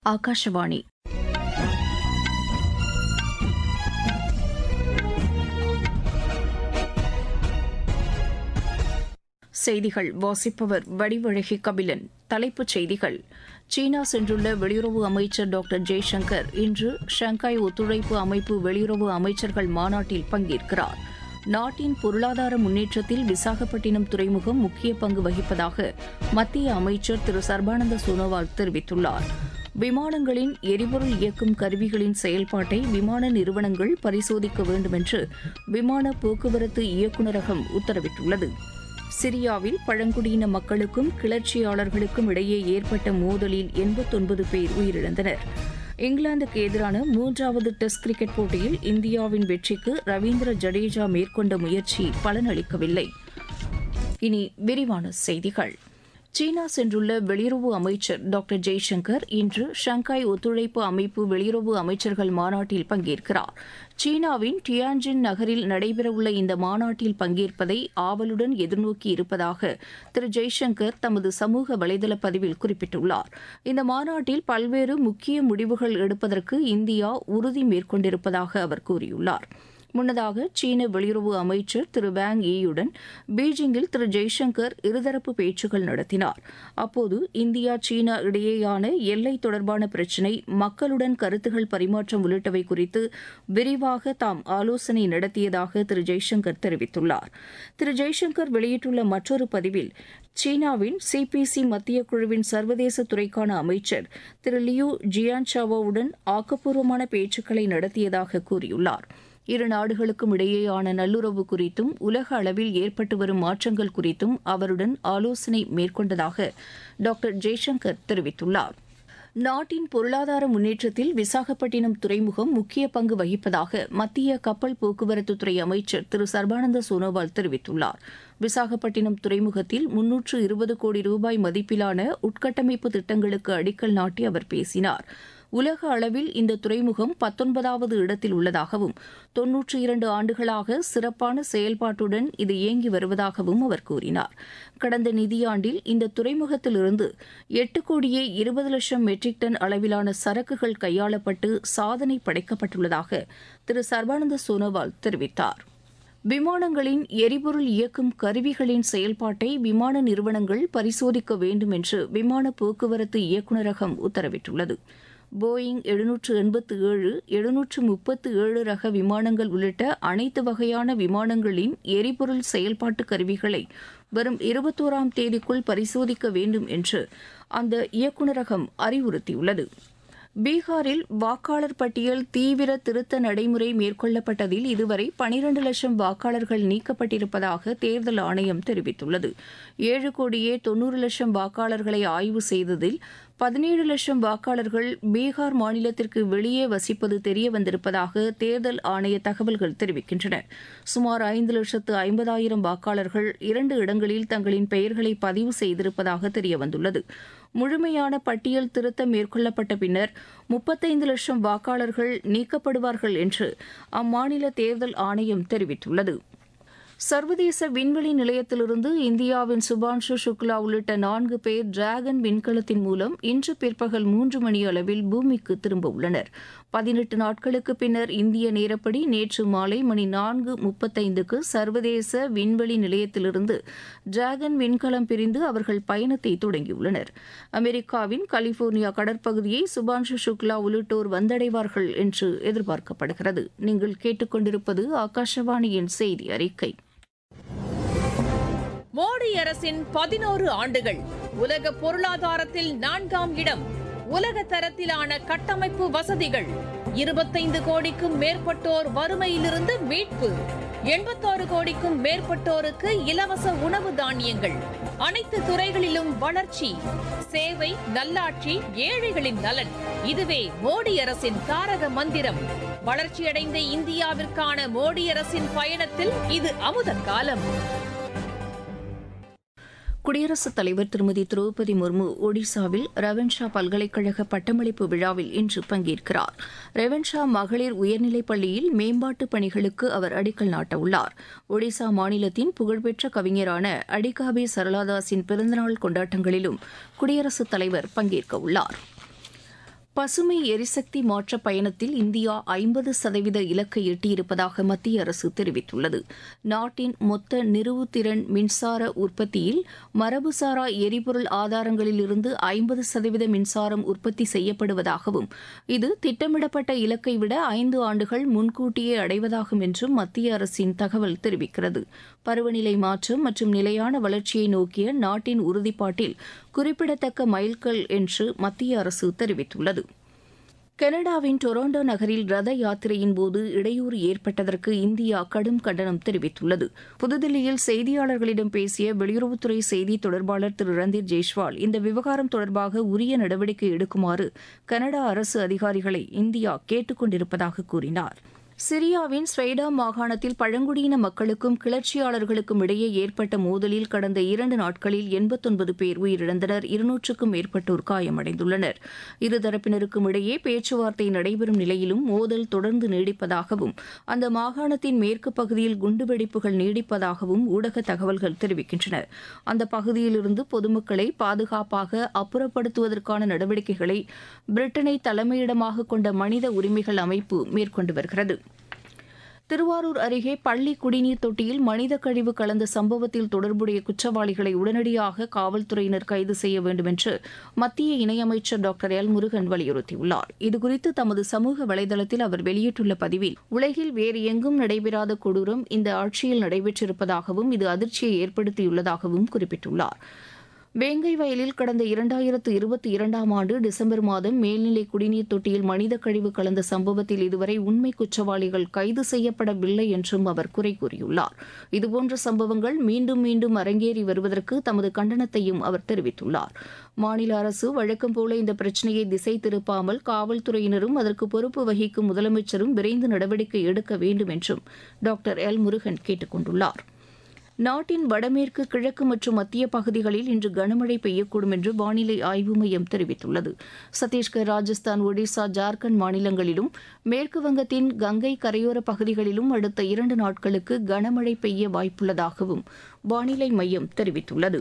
ஆகாஷவாணி செய்திகள் வாசிப்பவர் வடிவழகி கபிலன் தலைப்புச் செய்திகள் சீனா சென்றுள்ள வெளியுறவு அமைச்சர் டாக்டர் ஜெய்சங்கர் இன்று ஷங்காய் ஒத்துழைப்பு அமைப்பு வெளியுறவு அமைச்சர்கள் மாநாட்டில் பங்கேற்கிறார் நாட்டின் பொருளாதார முன்னேற்றத்தில் விசாகப்பட்டினம் துறைமுகம் முக்கிய பங்கு வகிப்பதாக மத்திய அமைச்சர் திரு சர்பானந்த சோனோவால் தெரிவித்துள்ளார் விமானங்களின் எரிபொருள் இயக்கும் கருவிகளின் செயல்பாட்டை விமான நிறுவனங்கள் பரிசோதிக்க வேண்டும் என்று விமான போக்குவரத்து இயக்குநரகம் உத்தரவிட்டுள்ளது சிரியாவில் பழங்குடியின மக்களுக்கும் கிளர்ச்சியாளர்களுக்கும் இடையே ஏற்பட்ட மோதலில் எண்பத்தொன்பது பேர் உயிரிழந்தனர் இங்கிலாந்துக்கு எதிரான மூன்றாவது டெஸ்ட் கிரிக்கெட் போட்டியில் இந்தியாவின் வெற்றிக்கு ரவீந்திர ஜடேஜா மேற்கொண்ட முயற்சி பலனளிக்கவில்லை இனி விரிவான செய்திகள் சீனா சென்றுள்ள வெளியுறவு அமைச்சர் டாக்டர் ஜெய்சங்கர் இன்று ஷங்காய் ஒத்துழைப்பு அமைப்பு வெளியுறவு அமைச்சர்கள் மாநாட்டில் பங்கேற்கிறார் சீனாவின் டியான்ஜின் நகரில் நடைபெறவுள்ள இந்த மாநாட்டில் பங்கேற்பதை ஆவலுடன் எதிர்நோக்கி இருப்பதாக திரு ஜெய்சங்கர் தமது சமூக வலைதள பதிவில் குறிப்பிட்டுள்ளார் இந்த மாநாட்டில் பல்வேறு முக்கிய முடிவுகள் எடுப்பதற்கு இந்தியா உறுதி மேற்கொண்டிருப்பதாக அவர் கூறியுள்ளார் முன்னதாக சீன வெளியுறவு அமைச்சர் திரு வேங் ஈயுடன் பீஜிங்கில் திரு ஜெய்சங்கர் இருதரப்பு பேச்சுக்கள் நடத்தினார் அப்போது இந்தியா சீனா இடையேயான எல்லை தொடர்பான பிரச்சினை மக்களுடன் கருத்துகள் பரிமாற்றம் உள்ளிட்டவை குறித்து விரிவாக தாம் ஆலோசனை நடத்தியதாக திரு ஜெய்சங்கர் தெரிவித்துள்ளார் திரு ஜெய்சங்கர் வெளியிட்டுள்ள மற்றொரு பதிவில் சீனாவின் சிபிசி மத்திய குழுவின் சர்வதேச துறைக்கான அமைச்சர் திரு லியூ ஜியான்சாவோவுடன் ஆக்கப்பூர்வமான பேச்சுக்களை நடத்தியதாக கூறியுள்ளார் இரு நாடுகளுக்கும் இடையேயான நல்லுறவு குறித்தும் உலக அளவில் ஏற்பட்டு வரும் மாற்றங்கள் குறித்தும் அவருடன் ஆலோசனை மேற்கொண்டதாக டாக்டர் ஜெய்சங்கர் தெரிவித்துள்ளார் நாட்டின் பொருளாதார முன்னேற்றத்தில் விசாகப்பட்டினம் துறைமுகம் முக்கிய பங்கு வகிப்பதாக மத்திய கப்பல் போக்குவரத்துத்துறை அமைச்சர் திரு சர்பானந்த சோனோவால் தெரிவித்துள்ளார் விசாகப்பட்டினம் துறைமுகத்தில் முன்னூற்று இருபது கோடி ரூபாய் மதிப்பிலான உட்கட்டமைப்பு திட்டங்களுக்கு அடிக்கல் நாட்டி அவர் பேசினார் உலக அளவில் இந்த துறைமுகம் பத்தொன்பதாவது இடத்தில் உள்ளதாகவும் தொன்னூற்றி இரண்டு ஆண்டுகளாக சிறப்பான செயல்பாட்டுடன் இது இயங்கி வருவதாகவும் அவர் கூறினார் கடந்த நிதியாண்டில் இந்த துறைமுகத்திலிருந்து எட்டு கோடியே இருபது லட்சம் மெட்ரிக் டன் அளவிலான சரக்குகள் கையாளப்பட்டு சாதனை படைக்கப்பட்டுள்ளதாக திரு சர்பானந்த சோனோவால் தெரிவித்தார் விமானங்களின் எரிபொருள் இயக்கும் கருவிகளின் செயல்பாட்டை விமான நிறுவனங்கள் பரிசோதிக்க வேண்டும் என்று விமான போக்குவரத்து இயக்குநரகம் உத்தரவிட்டுள்ளது போயிங் எழுநூற்று எண்பத்து ஏழு எழுநூற்று முப்பத்து ஏழு ரக விமானங்கள் உள்ளிட்ட அனைத்து வகையான விமானங்களின் எரிபொருள் செயல்பாட்டு கருவிகளை வரும் இருபத்தோராம் தேதிக்குள் பரிசோதிக்க வேண்டும் என்று அந்த இயக்குநரகம் அறிவுறுத்தியுள்ளது பீகாரில் வாக்காளர் பட்டியல் தீவிர திருத்த நடைமுறை மேற்கொள்ளப்பட்டதில் இதுவரை பனிரண்டு லட்சம் வாக்காளர்கள் நீக்கப்பட்டிருப்பதாக தேர்தல் ஆணையம் தெரிவித்துள்ளது ஏழு கோடியே தொன்னூறு லட்சம் வாக்காளர்களை ஆய்வு செய்ததில் பதினேழு லட்சம் வாக்காளர்கள் பீகார் மாநிலத்திற்கு வெளியே வசிப்பது தெரிய வந்திருப்பதாக தேர்தல் ஆணைய தகவல்கள் தெரிவிக்கின்றன சுமார் ஐந்து லட்சத்து ஐம்பதாயிரம் வாக்காளர்கள் இரண்டு இடங்களில் தங்களின் பெயர்களை பதிவு செய்திருப்பதாக தெரியவந்துள்ளது முழுமையான பட்டியல் திருத்தம் மேற்கொள்ளப்பட்ட பின்னர் முப்பத்தைந்து லட்சம் வாக்காளர்கள் நீக்கப்படுவார்கள் என்று அம்மாநில தேர்தல் ஆணையம் தெரிவித்துள்ளது சர்வதேச விண்வெளி நிலையத்திலிருந்து இந்தியாவின் சுபான்ஷு சுக்லா உள்ளிட்ட நான்கு பேர் டிராகன் விண்கலத்தின் மூலம் இன்று பிற்பகல் மூன்று மணி அளவில் பூமிக்கு திரும்ப உள்ளனர் பதினெட்டு நாட்களுக்கு பின்னர் இந்திய நேரப்படி நேற்று மாலை மணி நான்கு முப்பத்தைந்துக்கு சர்வதேச விண்வெளி நிலையத்திலிருந்து டிராகன் விண்கலம் பிரிந்து அவர்கள் பயணத்தை தொடங்கியுள்ளனர் அமெரிக்காவின் கலிபோர்னியா கடற்பகுதியை சுபான்ஷு சுக்லா உள்ளிட்டோர் வந்தடைவார்கள் என்று எதிர்பார்க்கப்படுகிறது நீங்கள் கேட்டுக்கொண்டிருப்பது ஆகாஷவாணியின் செய்தி அறிக்கை மோடி அரசின் பதினோரு ஆண்டுகள் உலக பொருளாதாரத்தில் நான்காம் இடம் உலக தரத்திலான கட்டமைப்பு வசதிகள் இருபத்தைந்து கோடிக்கும் மேற்பட்டோர் வறுமையிலிருந்து மீட்பு எண்பத்தாறு கோடிக்கும் மேற்பட்டோருக்கு இலவச உணவு தானியங்கள் அனைத்து துறைகளிலும் வளர்ச்சி சேவை நல்லாட்சி ஏழைகளின் நலன் இதுவே மோடி அரசின் தாரக மந்திரம் வளர்ச்சியடைந்த இந்தியாவிற்கான மோடி அரசின் பயணத்தில் இது அமுத காலம் குடியரசுத் தலைவர் திருமதி திரௌபதி முர்மு ஒடிசாவில் ரவன்ஷா பல்கலைக்கழக பட்டமளிப்பு விழாவில் இன்று பங்கேற்கிறார் ரெவன்ஷா மகளிர் உயர்நிலைப் பள்ளியில் மேம்பாட்டு பணிகளுக்கு அவர் அடிக்கல் நாட்டவுள்ளார் ஒடிசா மாநிலத்தின் புகழ்பெற்ற கவிஞரான அடிகாபே சரளாதாஸின் பிறந்தநாள் கொண்டாட்டங்களிலும் குடியரசுத் தலைவர் பங்கேற்க உள்ளார் பசுமை எரிசக்தி மாற்ற பயணத்தில் இந்தியா ஐம்பது சதவீத இலக்கை எட்டியிருப்பதாக மத்திய அரசு தெரிவித்துள்ளது நாட்டின் மொத்த நிறுவுத்திறன் மின்சார உற்பத்தியில் மரபுசாரா எரிபொருள் ஆதாரங்களிலிருந்து ஐம்பது சதவீத மின்சாரம் உற்பத்தி செய்யப்படுவதாகவும் இது திட்டமிடப்பட்ட இலக்கை விட ஐந்து ஆண்டுகள் முன்கூட்டியே அடைவதாகும் என்றும் மத்திய அரசின் தகவல் தெரிவிக்கிறது பருவநிலை மாற்றம் மற்றும் நிலையான வளர்ச்சியை நோக்கிய நாட்டின் உறுதிப்பாட்டில் குறிப்பிடத்தக்க மைல்கல் என்று மத்திய அரசு தெரிவித்துள்ளது கனடாவின் டொரண்டோ நகரில் ரத யாத்திரையின் போது இடையூறு ஏற்பட்டதற்கு இந்தியா கடும் கண்டனம் தெரிவித்துள்ளது புதுதில்லியில் செய்தியாளர்களிடம் பேசிய வெளியுறவுத்துறை செய்தி தொடர்பாளர் திரு ரந்தீர் ஜெய்ஷ்வால் இந்த விவகாரம் தொடர்பாக உரிய நடவடிக்கை எடுக்குமாறு கனடா அரசு அதிகாரிகளை இந்தியா கேட்டுக் கொண்டிருப்பதாக கூறினார் சிரியாவின் ஸ்வைடா மாகாணத்தில் பழங்குடியின மக்களுக்கும் கிளர்ச்சியாளர்களுக்கும் இடையே ஏற்பட்ட மோதலில் கடந்த இரண்டு நாட்களில் எண்பத்தொன்பது பேர் உயிரிழந்தனர் இருநூற்றுக்கும் மேற்பட்டோர் காயமடைந்துள்ளனர் இருதரப்பினருக்கும் இடையே பேச்சுவார்த்தை நடைபெறும் நிலையிலும் மோதல் தொடர்ந்து நீடிப்பதாகவும் அந்த மாகாணத்தின் மேற்கு பகுதியில் குண்டுவெடிப்புகள் நீடிப்பதாகவும் ஊடக தகவல்கள் தெரிவிக்கின்றன அந்த பகுதியிலிருந்து பொதுமக்களை பாதுகாப்பாக அப்புறப்படுத்துவதற்கான நடவடிக்கைகளை பிரிட்டனை தலைமையிடமாக கொண்ட மனித உரிமைகள் அமைப்பு மேற்கொண்டு வருகிறது திருவாரூர் அருகே பள்ளி குடிநீர் தொட்டியில் மனித கழிவு கலந்த சம்பவத்தில் தொடர்புடைய குற்றவாளிகளை உடனடியாக காவல்துறையினர் கைது செய்ய வேண்டும் என்று மத்திய இணையமைச்சர் டாக்டர் எல் முருகன் வலியுறுத்தியுள்ளார் இதுகுறித்து தமது சமூக வலைதளத்தில் அவர் வெளியிட்டுள்ள பதிவில் உலகில் வேறு எங்கும் நடைபெறாத கொடூரம் இந்த ஆட்சியில் நடைபெற்றிருப்பதாகவும் இது அதிர்ச்சியை ஏற்படுத்தியுள்ளதாகவும் குறிப்பிட்டுள்ளார் வேங்கை வயலில் கடந்த இரண்டாயிரத்து இருபத்தி இரண்டாம் ஆண்டு டிசம்பர் மாதம் மேல்நிலை குடிநீர் தொட்டியில் மனித கழிவு கலந்த சம்பவத்தில் இதுவரை உண்மை குற்றவாளிகள் கைது செய்யப்படவில்லை என்றும் அவர் குறை கூறியுள்ளார் இதுபோன்ற சம்பவங்கள் மீண்டும் மீண்டும் அரங்கேறி வருவதற்கு தமது கண்டனத்தையும் அவர் தெரிவித்துள்ளார் மாநில அரசு வழக்கம் போல இந்த பிரச்சினையை திசை திருப்பாமல் காவல்துறையினரும் அதற்கு பொறுப்பு வகிக்கும் முதலமைச்சரும் விரைந்து நடவடிக்கை எடுக்க வேண்டும் என்றும் டாக்டர் எல் முருகன் கேட்டுக் கொண்டுள்ளார் நாட்டின் வடமேற்கு கிழக்கு மற்றும் மத்திய பகுதிகளில் இன்று கனமழை பெய்யக்கூடும் என்று வானிலை ஆய்வு மையம் தெரிவித்துள்ளது சத்தீஸ்கர் ராஜஸ்தான் ஒடிசா ஜார்க்கண்ட் மாநிலங்களிலும் மேற்கு வங்கத்தின் கங்கை கரையோர பகுதிகளிலும் அடுத்த இரண்டு நாட்களுக்கு கனமழை பெய்ய வாய்ப்புள்ளதாகவும் வானிலை மையம் தெரிவித்துள்ளது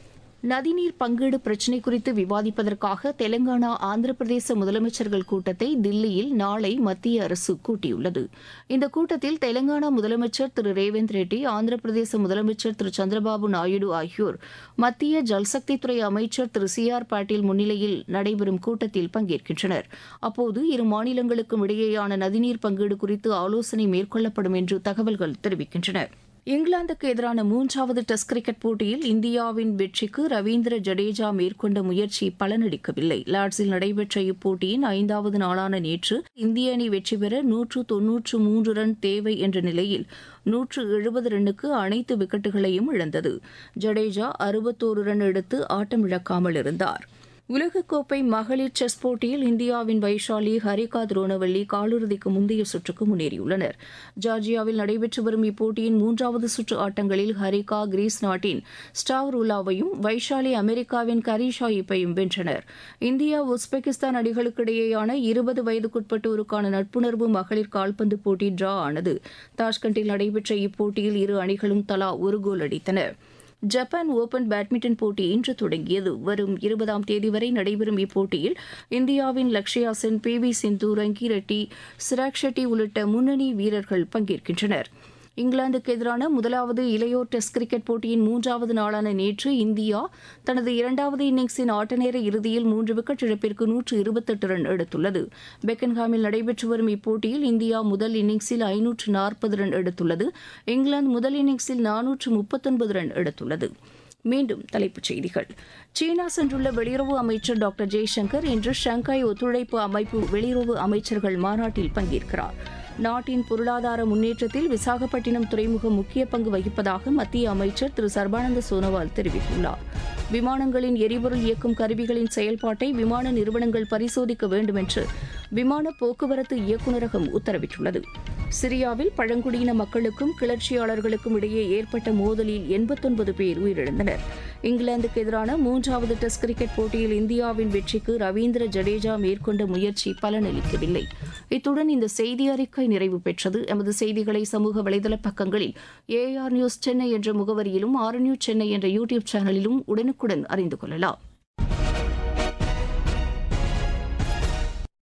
நதிநீர் பங்கீடு பிரச்சினை குறித்து விவாதிப்பதற்காக தெலங்கானா ஆந்திர பிரதேச முதலமைச்சர்கள் கூட்டத்தை தில்லியில் நாளை மத்திய அரசு கூட்டியுள்ளது இந்த கூட்டத்தில் தெலங்கானா முதலமைச்சர் திரு ரேவந்த் ரெட்டி ஆந்திர பிரதேச முதலமைச்சர் திரு சந்திரபாபு நாயுடு ஆகியோர் மத்திய ஜல்சக்தித்துறை அமைச்சர் திரு சி ஆர் பாட்டீல் முன்னிலையில் நடைபெறும் கூட்டத்தில் பங்கேற்கின்றனர் அப்போது இரு மாநிலங்களுக்கும் இடையேயான நதிநீர் பங்கீடு குறித்து ஆலோசனை மேற்கொள்ளப்படும் என்று தகவல்கள் தெரிவிக்கின்றன இங்கிலாந்துக்கு எதிரான மூன்றாவது டெஸ்ட் கிரிக்கெட் போட்டியில் இந்தியாவின் வெற்றிக்கு ரவீந்திர ஜடேஜா மேற்கொண்ட முயற்சி பலனளிக்கவில்லை லார்ட்ஸில் நடைபெற்ற இப்போட்டியின் ஐந்தாவது நாளான நேற்று இந்திய அணி வெற்றி பெற நூற்று தொன்னூற்று மூன்று ரன் தேவை என்ற நிலையில் நூற்று எழுபது ரன்னுக்கு அனைத்து விக்கெட்டுகளையும் இழந்தது ஜடேஜா அறுபத்தோரு ரன் எடுத்து ஆட்டமிழக்காமல் இருந்தார் உலகக்கோப்பை மகளிர் செஸ் போட்டியில் இந்தியாவின் வைஷாலி ஹரிகா துரோனவல்லி காலிறுதிக்கு முந்தைய சுற்றுக்கு முன்னேறியுள்ளனர் ஜார்ஜியாவில் நடைபெற்று வரும் இப்போட்டியின் மூன்றாவது சுற்று ஆட்டங்களில் ஹரிகா கிரீஸ் நாட்டின் ஸ்டாவ்ரூலாவையும் வைஷாலி அமெரிக்காவின் கரீஷாயிப்பையும் வென்றனர் இந்தியா உஸ்பெகிஸ்தான் அணிகளுக்கிடையேயான இருபது வயதுக்குட்பட்டோருக்கான நட்புணர்வு மகளிர் கால்பந்து போட்டி டிரா ஆனது தாஷ்கண்டில் நடைபெற்ற இப்போட்டியில் இரு அணிகளும் தலா ஒரு கோல் அடித்தன ஜப்பான் ஓபன் பேட்மிண்டன் போட்டி இன்று தொடங்கியது வரும் இருபதாம் தேதி வரை நடைபெறும் இப்போட்டியில் இந்தியாவின் Lakshya Sen P V Sindhu Rankireddy Chirag Shetty உள்ளிட்ட முன்னணி வீரர்கள் பங்கேற்கின்றனர் இங்கிலாந்துக்கு எதிரான முதலாவது இளையோர் டெஸ்ட் கிரிக்கெட் போட்டியின் மூன்றாவது நாளான நேற்று இந்தியா தனது இரண்டாவது இன்னிங்ஸின் ஆட்டநேர இறுதியில் மூன்று விக்கெட் இழப்பிற்கு நூற்று இருபத்தெட்டு ரன் எடுத்துள்ளது பெக்கன்ஹாமில் நடைபெற்று வரும் இப்போட்டியில் இந்தியா முதல் இன்னிங்ஸில் ஐநூற்று நாற்பது ரன் எடுத்துள்ளது இங்கிலாந்து முதல் இன்னிங்ஸில் நானூற்று முப்பத்தொன்பது ரன் எடுத்துள்ளது மீண்டும் தலைப்புச் செய்திகள் சீனா சென்றுள்ள வெளியுறவு அமைச்சர் டாக்டர் ஜெய்சங்கர் இன்று ஷங்காய் ஒத்துழைப்பு அமைப்பு வெளியுறவு அமைச்சர்கள் மாநாட்டில் பங்கேற்கிறார் நாட்டின் பொருளாதார முன்னேற்றத்தில் விசாகப்பட்டினம் துறைமுகம் முக்கிய பங்கு வகிப்பதாக மத்திய அமைச்சர் திரு சர்பானந்த சோனோவால் தெரிவித்துள்ளார் விமானங்களின் எரிபொருள் இயக்கும் கருவிகளின் செயல்பாட்டை விமான நிறுவனங்கள் பரிசோதிக்க வேண்டும் என்று விமான போக்குவரத்து இயக்குநரகம் உத்தரவிட்டுள்ளது சிரியாவில் பழங்குடியின மக்களுக்கும் கிளர்ச்சியாளர்களுக்கும் இடையே ஏற்பட்ட மோதலில் எண்பத்தொன்பது பேர் உயிரிழந்தனர் இங்கிலாந்துக்கு எதிரான மூன்றாவது டெஸ்ட் கிரிக்கெட் போட்டியில் இந்தியாவின் வெற்றிக்கு ரவீந்திர ஜடேஜா மேற்கொண்ட முயற்சி பலனளிக்கவில்லை இத்துடன் இந்த செய்தி அறிக்கை நிறைவு பெற்றது எமது செய்திகளை சமூக வலைதள பக்கங்களில் ஏஆர் நியூஸ் சென்னை என்ற முகவரியிலும் ஆர் நியூஸ் சென்னை என்ற யூடியூப் சேனலிலும் உடனுக்குடன் அறிந்து கொள்ளலாம்